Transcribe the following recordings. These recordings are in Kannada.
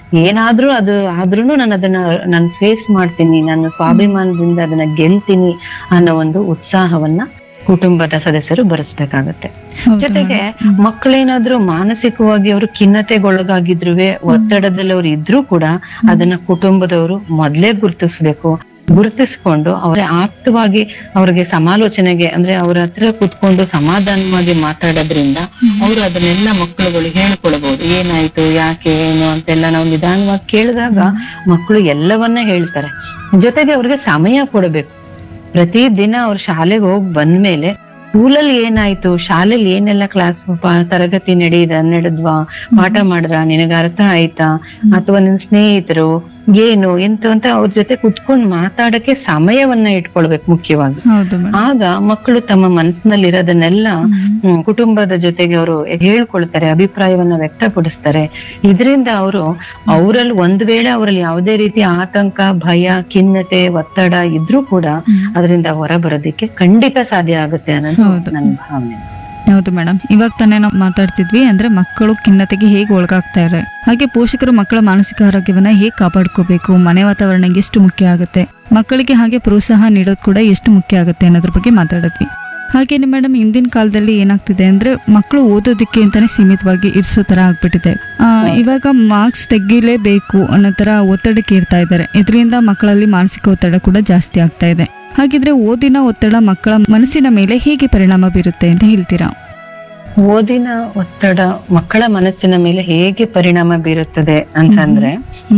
ಏನಾದ್ರೂ ಅದು ಆದ್ರೂನು ನಾನು ಅದನ್ನ ನಾನು ಫೇಸ್ ಮಾಡ್ತೀನಿ ನಾನು ಸ್ವಾಭಿಮಾನದಿಂದ ಅದನ್ನ ಗೆಲ್ತೀನಿ ಅನ್ನೋ ಒಂದು ಉತ್ಸಾಹವನ್ನ ಕುಟುಂಬದ ಸದಸ್ಯರು ಬರೆಸ್ಬೇಕಾಗತ್ತೆ ಹೌದು ಜೊತೆಗೆ madam. ಮಕ್ಕಳೇನಾದ್ರೂ ಮಾನಸಿಕವಾಗಿ ಅವರು ಖಿನ್ನತೆಗೊಳಗಾಗಿದ್ರು ಒತ್ತಡದಲ್ಲಿ ಅವ್ರು ಇದ್ರೂ ಕೂಡ ಅದನ್ನ ಕುಟುಂಬದವರು ಮೊದ್ಲೇ ಗುರುತಿಸ್ಬೇಕು ಗುರುತಿಸ್ಕೊಂಡು ಅವರ ಆಪ್ತವಾಗಿ ಅವ್ರಿಗೆ ಸಮಾಲೋಚನೆಗೆ ಅಂದ್ರೆ ಅವ್ರ ಹತ್ರ ಕುತ್ಕೊಂಡು ಸಮಾಧಾನವಾಗಿ ಮಾತಾಡೋದ್ರಿಂದ ಅವರು ಅದನ್ನೆಲ್ಲ ಮಕ್ಕಳುಗಳು ಹೇಳ್ಕೊಳ್ಬಹುದು ಏನಾಯ್ತು ಯಾಕೆ ಏನು ಅಂತೆಲ್ಲ ನಾವು ನಿಧಾನವಾಗಿ ಕೇಳಿದಾಗ ಮಕ್ಕಳು ಎಲ್ಲವನ್ನ ಹೇಳ್ತಾರೆ ಜೊತೆಗೆ ಅವ್ರಿಗೆ ಸಮಯ ಕೊಡಬೇಕು ಪ್ರತಿ ದಿನ ಅವ್ರ ಶಾಲೆಗೆ ಹೋಗಿ ಬಂದ್ಮೇಲೆ ಸ್ಕೂಲಲ್ಲಿ ಏನಾಯ್ತು ಶಾಲೆಲಿ ಏನೆಲ್ಲ ಕ್ಲಾಸ್ ತರಗತಿ ನಡೆದ ನಡೆದ್ವಾ ಪಾಠ ಮಾಡಿದ್ರ ನಿನಗ ಅರ್ಥ ಆಯ್ತಾ ಅಥವಾ ನಿನ್ ಸ್ನೇಹಿತರು ಏನು ಎಂತ ಅಂತ ಅವ್ರ ಜೊತೆ ಕುತ್ಕೊಂಡ್ ಮಾತಾಡಕ್ಕೆ ಸಮಯವನ್ನ ಇಟ್ಕೊಳ್ಬೇಕು ಮುಖ್ಯವಾಗಿ ಹೌದು ಮೇಡಮ್ ಆಗ ಮಕ್ಕಳು ತಮ್ಮ ಮನಸ್ಸಿನಲ್ಲಿ ಇರೋದನ್ನೆಲ್ಲ ಹ್ಮ್, ಕುಟುಂಬದ ಜೊತೆಗೆ ಅವರು ಹೇಳ್ಕೊಳ್ತಾರೆ ಅಭಿಪ್ರಾಯವನ್ನ ವ್ಯಕ್ತಪಡಿಸ್ತಾರೆ ಇದರಿಂದ ಅವರು ಅವರಲ್ಲಿ ಒಂದ್ ವೇಳೆ ಅವರಲ್ಲಿ ಯಾವುದೇ ರೀತಿಯ ಆತಂಕ ಭಯ ಖಿನ್ನತೆ ಒತ್ತಡ ಇದ್ರೂ ಕೂಡ ಅದರಿಂದ ಹೊರ ಬರೋದಿಕ್ಕೆ ಖಂಡಿತ ಸಾಧ್ಯ ಆಗುತ್ತೆ ಅನ್ನೋದು ಹೌದು. ನನ್ನ ಭಾವನೆ ಹೌದು ಮೇಡಮ್ ಇವಾಗ ತಾನೇ ನಾವು ಮಾತಾಡ್ತಿದ್ವಿ ಅಂದ್ರೆ ಮಕ್ಕಳು ಖಿನ್ನತೆಗೆ ಹೇಗೆ ಒಳಗಾಗ್ತಾರೆ ಹಾಗೆ ಪೋಷಕರು ಮಕ್ಕಳ ಮಾನಸಿಕ ಆರೋಗ್ಯವನ್ನ ಹೇಗೆ ಕಾಪಾಡ್ಕೋಬೇಕು ಮನೆ ವಾತಾವರಣ ಎಷ್ಟು ಮುಖ್ಯ ಆಗುತ್ತೆ ಮಕ್ಕಳಿಗೆ ಹಾಗೆ ಪ್ರೋತ್ಸಾಹ ನೀಡೋದು ಕೂಡ ಎಷ್ಟು ಮುಖ್ಯ ಆಗುತ್ತೆ ಅನ್ನೋದ್ರ ಬಗ್ಗೆ ಮಾತಾಡಿದ್ವಿ ಹಾಗೇನೆ ಮೇಡಮ್ ಇಂದಿನ ಕಾಲದಲ್ಲಿ ಏನಾಗ್ತಿದೆ ಅಂದ್ರೆ ಮಕ್ಕಳು ಓದೋದಕ್ಕೆ ಅಂತಾನೆ ಸೀಮಿತವಾಗಿ ಇರಿಸೋ ತರ ಆಗ್ಬಿಟ್ಟಿದೆ ಆ, ಇವಾಗ ಮಾರ್ಕ್ಸ್ ತೆಗಿಲೇಬೇಕು ಅನ್ನೋ ತರ ಒತ್ತಡಕ್ಕೆ ಇರ್ತಾ ಇದ್ದಾರೆ ಇದರಿಂದ ಮಕ್ಕಳಲ್ಲಿ ಮಾನಸಿಕ ಒತ್ತಡ ಕೂಡ ಜಾಸ್ತಿ ಆಗ್ತಾ ಇದೆ ಹಾಗಿದ್ರೆ ಓದಿನ ಒತ್ತಡ ಮಕ್ಕಳ ಮನಸ್ಸಿನ ಮೇಲೆ ಹೇಗೆ ಪರಿಣಾಮ ಬೀರುತ್ತೆ ಅಂತ ಹೇಳ್ತೀರಾ ಓದಿನ ಒತ್ತಡ ಮಕ್ಕಳ ಮನಸ್ಸಿನ ಮೇಲೆ ಹೇಗೆ ಪರಿಣಾಮ ಬೀರುತ್ತದೆ ಅಂತಂದ್ರೆ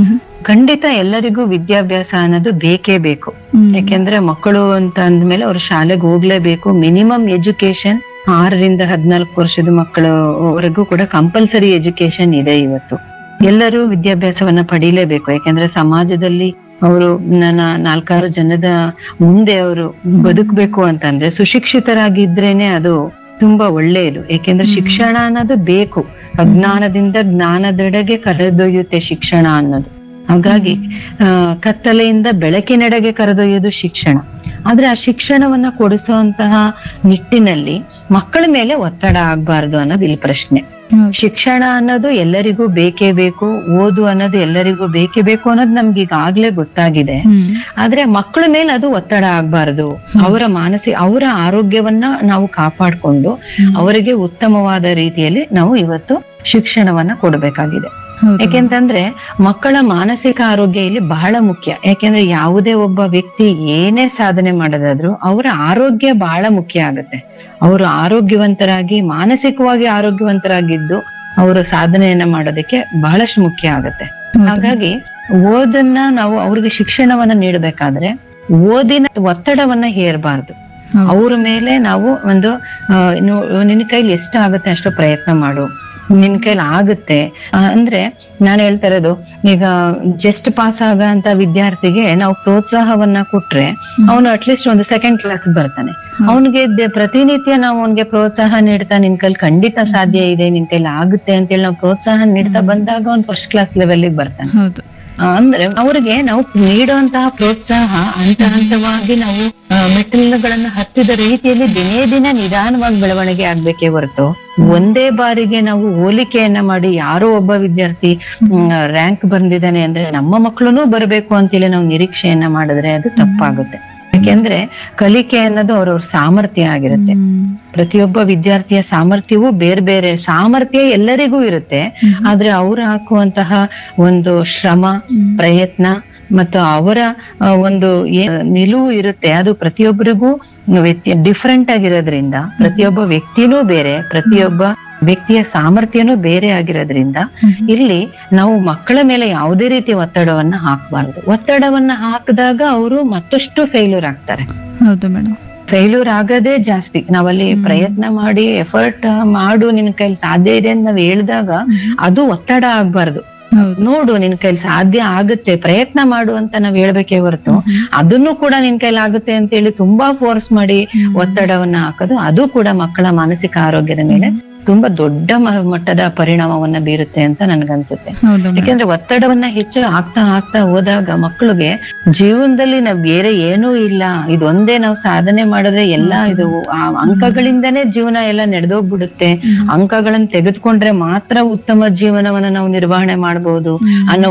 ಖಂಡಿತ ಎಲ್ಲರಿಗೂ ವಿದ್ಯಾಭ್ಯಾಸ ಅನ್ನೋದು ಬೇಕೇ ಬೇಕು ಯಾಕೆಂದ್ರೆ ಮಕ್ಕಳು ಅಂತ ಅಂದ್ಮೇಲೆ ಅವ್ರು ಶಾಲೆಗೆ ಹೋಗ್ಲೇಬೇಕು ಮಿನಿಮಮ್ ಎಜುಕೇಶನ್ ಆರರಿಂದ ಹದಿನಾಲ್ಕು ವರ್ಷದ ಮಕ್ಕಳವರೆಗೂ ಕೂಡ ಕಂಪಲ್ಸರಿ ಎಜುಕೇಶನ್ ಇದೆ ಇವತ್ತು ಎಲ್ಲರೂ ವಿದ್ಯಾಭ್ಯಾಸವನ್ನ ಪಡೀಲೇಬೇಕು ಯಾಕೆಂದ್ರೆ ಸಮಾಜದಲ್ಲಿ ಅವರು ನನ್ನ ನಾಲ್ಕಾರು ಜನದ ಮುಂದೆ ಅವರು ಬದುಕಬೇಕು ಅಂತಂದ್ರೆ ಸುಶಿಕ್ಷಿತರಾಗಿದ್ರೇನೆ ಅದು ತುಂಬಾ ಒಳ್ಳೆಯದು ಯಾಕೆಂದ್ರೆ ಶಿಕ್ಷಣ ಅನ್ನೋದು ಬೇಕು ಅಜ್ಞಾನದಿಂದ ಜ್ಞಾನದೆಡೆಗೆ ಕರೆದೊಯ್ಯುತ್ತೆ ಶಿಕ್ಷಣ ಅನ್ನೋದು ಹಾಗಾಗಿ ಆ ಕತ್ತಲೆಯಿಂದ ಬೆಳಕಿನೆಡೆಗೆ ಕರೆದೊಯ್ಯೋದು ಶಿಕ್ಷಣ ಆದ್ರೆ ಆ ಶಿಕ್ಷಣವನ್ನ ಕೊಡಿಸುವಂತಹ ನಿಟ್ಟಿನಲ್ಲಿ ಮಕ್ಕಳ ಮೇಲೆ ಒತ್ತಡ ಆಗ್ಬಾರ್ದು ಅನ್ನೋದು ಇಲ್ಲಿ ಪ್ರಶ್ನೆ ಶಿಕ್ಷಣ ಅನ್ನೋದು ಎಲ್ಲರಿಗೂ ಬೇಕೇ ಬೇಕು ಓದು ಅನ್ನೋದು ಎಲ್ಲರಿಗೂ ಬೇಕೇ ಬೇಕು ಅನ್ನೋದು ನಮ್ಗೆ ಈಗಾಗ್ಲೇ ಗೊತ್ತಾಗಿದೆ ಆದ್ರೆ ಮಕ್ಕಳ ಮೇಲೆ ಅದು ಒತ್ತಡ ಆಗ್ಬಾರ್ದು ಅವರ ಮಾನಸಿಕ ಅವರ ಆರೋಗ್ಯವನ್ನ ನಾವು ಕಾಪಾಡ್ಕೊಂಡು ಅವರಿಗೆ ಉತ್ತಮವಾದ ರೀತಿಯಲ್ಲಿ ನಾವು ಇವತ್ತು ಶಿಕ್ಷಣವನ್ನ ಕೊಡಬೇಕಾಗಿದೆ ಯಾಕೆಂತಂದ್ರೆ ಮಕ್ಕಳ ಮಾನಸಿಕ ಆರೋಗ್ಯ ಇಲ್ಲಿ ಬಹಳ ಮುಖ್ಯ ಯಾಕೆಂದ್ರೆ ಯಾವುದೇ ಒಬ್ಬ ವ್ಯಕ್ತಿ ಏನೇ ಸಾಧನೆ ಮಾಡೋದಾದ್ರೂ ಅವರ ಆರೋಗ್ಯ ಬಹಳ ಮುಖ್ಯ ಆಗುತ್ತೆ ಅವರು ಆರೋಗ್ಯವಂತರಾಗಿ ಮಾನಸಿಕವಾಗಿ ಆರೋಗ್ಯವಂತರಾಗಿದ್ದು ಅವರು ಸಾಧನೆಯನ್ನ ಮಾಡೋದಕ್ಕೆ ಬಹಳಷ್ಟು ಮುಖ್ಯ ಆಗುತ್ತೆ ಹಾಗಾಗಿ ಓದನ್ನ ನಾವು ಅವ್ರಿಗೆ ಶಿಕ್ಷಣವನ್ನ ನೀಡಬೇಕಾದ್ರೆ ಓದಿನ ಒತ್ತಡವನ್ನ ಹೇರಬಾರ್ದು ಅವ್ರ ಮೇಲೆ ನಾವು ಒಂದು ಆ, ನೋ- ನಿನ್ನ ಕೈಲಿ ಎಷ್ಟು ಆಗುತ್ತೆ ಅಷ್ಟು ಪ್ರಯತ್ನ ಮಾಡು ನಿನ್ ಕೈಲಿ ಆಗುತ್ತೆ ಆ, ಅಂದ್ರೆ ನಾನು ಹೇಳ್ತಾ ಇರೋದು ಈಗ ಜಸ್ಟ್ ಪಾಸ್ ಆಗಂತ ವಿದ್ಯಾರ್ಥಿಗೆ ನಾವು ಪ್ರೋತ್ಸಾಹವನ್ನ ಕೊಟ್ರೆ ಅವನು ಅಟ್ಲೀಸ್ಟ್ ಒಂದು ಸೆಕೆಂಡ್ ಕ್ಲಾಸ್ ಬರ್ತಾನೆ ಅವನಿಗೆ ಪ್ರತಿನಿತ್ಯ ನಾವು ಅವನಿಗೆ ಪ್ರೋತ್ಸಾಹ ನೀಡ್ತಾ ನಿನ್ ಕೈಲಿ ಖಂಡಿತ ಸಾಧ್ಯ ಇದೆ ನಿನ್ ಕೈಲಿ ಆಗುತ್ತೆ ಅಂತೇಳಿ ನಾವು ಪ್ರೋತ್ಸಾಹ ನೀಡ್ತಾ ಬಂದಾಗ ಅವ್ನು ಫಸ್ಟ್ ಕ್ಲಾಸ್ ಲೆವೆಲ್ ಬರ್ತಾನೆ ಹೌದು ಆ, ಅಂದ್ರೆ ಅವ್ರಿಗೆ ನಾವು ನೀಡುವಂತಹ ಪ್ರೋತ್ಸಾಹ ಹಂತ ಹಂತವಾಗಿ ನಾವು ಆ, ಮೆಟ್ಟಿಲುಗಳನ್ನ ಹತ್ತಿದ ರೀತಿಯಲ್ಲಿ ದಿನೇ ದಿನ ನಿಧಾನವಾಗಿ ಬೆಳವಣಿಗೆ ಆಗ್ಬೇಕೇ ಹೊರತು ಒಂದೇ ಬಾರಿಗೆ ನಾವು ಹೋಲಿಕೆಯನ್ನ ಮಾಡಿ ಯಾರೋ ಒಬ್ಬ ವಿದ್ಯಾರ್ಥಿ ರ್ಯಾಂಕ್ ಬಂದಿದ್ದಾನೆ ಅಂದ್ರೆ ನಮ್ಮ ಮಕ್ಕಳು ಬರಬೇಕು ಅಂತೇಳಿ ನಾವು ನಿರೀಕ್ಷೆಯನ್ನ ಮಾಡಿದ್ರೆ ಅದು ತಪ್ಪಾಗುತ್ತೆ ಯಾಕೆಂದ್ರೆ ಕಲಿಕೆ ಅನ್ನೋದು ಅವ್ರವ್ರ ಸಾಮರ್ಥ್ಯ ಆಗಿರುತ್ತೆ ಪ್ರತಿಯೊಬ್ಬ ವಿದ್ಯಾರ್ಥಿಯ ಸಾಮರ್ಥ್ಯವೂ ಬೇರೆ ಬೇರೆ ಸಾಮರ್ಥ್ಯ ಎಲ್ಲರಿಗೂ ಇರುತ್ತೆ ಆದ್ರೆ ಅವ್ರು ಹಾಕುವಂತಹ ಒಂದು ಶ್ರಮ ಪ್ರಯತ್ನ ಮತ್ತು ಅವರ ಆ, ಒಂದು ಏನ್ ನಿಲುವು ಇರುತ್ತೆ ಅದು ಪ್ರತಿಯೊಬ್ಬರಿಗೂ ವ್ಯಕ್ತಿ ಡಿಫ್ರೆಂಟ್ ಆಗಿರೋದ್ರಿಂದ ಪ್ರತಿಯೊಬ್ಬ ವ್ಯಕ್ತಿನೂ ಬೇರೆ ಪ್ರತಿಯೊಬ್ಬ ವ್ಯಕ್ತಿಯ ಸಾಮರ್ಥ್ಯನೂ ಬೇರೆ ಆಗಿರೋದ್ರಿಂದ ಇಲ್ಲಿ ನಾವು ಮಕ್ಕಳ ಮೇಲೆ ಯಾವುದೇ ರೀತಿಯ ಒತ್ತಡವನ್ನ ಹಾಕಬಾರ್ದು ಒತ್ತಡವನ್ನ ಹಾಕಿದಾಗ ಅವರು ಮತ್ತಷ್ಟು ಫೇಲ್ಯೂರ್ ಆಗ್ತಾರೆ ಹೌದು ಮೇಡಮ್ ಫೇಲ್ಯೂರ್ ಆಗೋದೇ ಜಾಸ್ತಿ ನಾವಲ್ಲಿ ಪ್ರಯತ್ನ ಮಾಡಿ ಎಫರ್ಟ್ ಮಾಡು ನಿನ್ ಕೈಲಿ ಸಾಧ್ಯ ಇದೆ ಅಂತ ನಾವ್ ಹೇಳಿದಾಗ ಅದು ಒತ್ತಡ ಆಗ್ಬಾರ್ದು ಹೌದು ನೋಡು ನಿನ್ ಕೈಲಿ ಸಾಧ್ಯ ಆಗುತ್ತೆ ಪ್ರಯತ್ನ ಮಾಡು ಅಂತ ನಾವ್ ಹೇಳ್ಬೇಕೇ ಹೊರತು ಅದನ್ನು ಕೂಡ ನಿನ್ ಕೈಲಿ ಆಗುತ್ತೆ ಅಂತ ಹೇಳಿ ತುಂಬಾ ಫೋರ್ಸ್ ಮಾಡಿ ಒತ್ತಡವನ್ನ ಹಾಕೋದು ಅದು ಕೂಡ ಮಕ್ಕಳ ಮಾನಸಿಕ ಆರೋಗ್ಯದ ಮೇಲೆ ತುಂಬಾ ದೊಡ್ಡ ಮ- ಮಟ್ಟದ ಪರಿಣಾಮವನ್ನ ಬೀರುತ್ತೆ ಅಂತ ನನ್ಗನ್ಸುತ್ತೆ ಹೌದು ಮೇಡಮ್ ಯಾಕೆಂದ್ರೆ ಒತ್ತಡವನ್ನ ಹೆಚ್ಚು ಆಗ್ತಾ ಆಗ್ತಾ ಹೋದಾಗ ಮಕ್ಕಳಿಗೆ ಜೀವನದಲ್ಲಿ ನಾವ್ ಬೇರೆ ಏನೂ ಇಲ್ಲ ಇದೊಂದೇ ನಾವು ಸಾಧನೆ ಮಾಡಿದ್ರೆ ಎಲ್ಲ ಇದು ಆ ಅಂಕಗಳಿಂದನೇ ಜೀವನ ಎಲ್ಲ ನಡೆದೋಗ್ಬಿಡುತ್ತೆ ಅಂಕಗಳನ್ನ ತೆಗೆದುಕೊಂಡ್ರೆ ಮಾತ್ರ ಉತ್ತಮ ಜೀವನವನ್ನ ನಾವು ನಿರ್ವಹಣೆ ಮಾಡಬಹುದು ಅನ್ನೋ